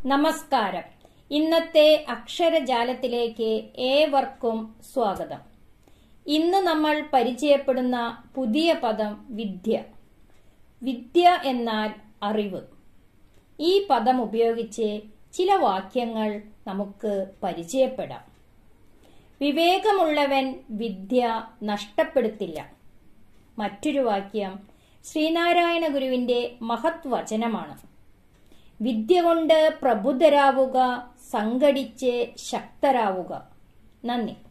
നമസ്കാരം ഇന്നത്തെ അക്ഷരജാലത്തിലേക്ക് ഏവർക്കും സ്വാഗതം ഇന്ന് നമ്മൾ പരിചയപ്പെടുന്ന പുതിയ പദം വിദ്യ വിദ്യ എന്നാൽ അറിവ് ഈ പദം ഉപയോഗിച്ച് ചില വാക്യങ്ങൾ നമുക്ക് പരിചയപ്പെടാം വിവേകമുള്ളവൻ വിദ്യ നഷ്ടപ്പെടുത്തില്ല മറ്റൊരു വാക്യം ശ്രീനാരായണ ഗുരുവിന്റെ മഹത് വചനമാണ് വിദ്യ കൊണ്ട് പ്രബുദ്ധരാവുക സംഘടിച്ച് ശക്തരാവുക നന്ദി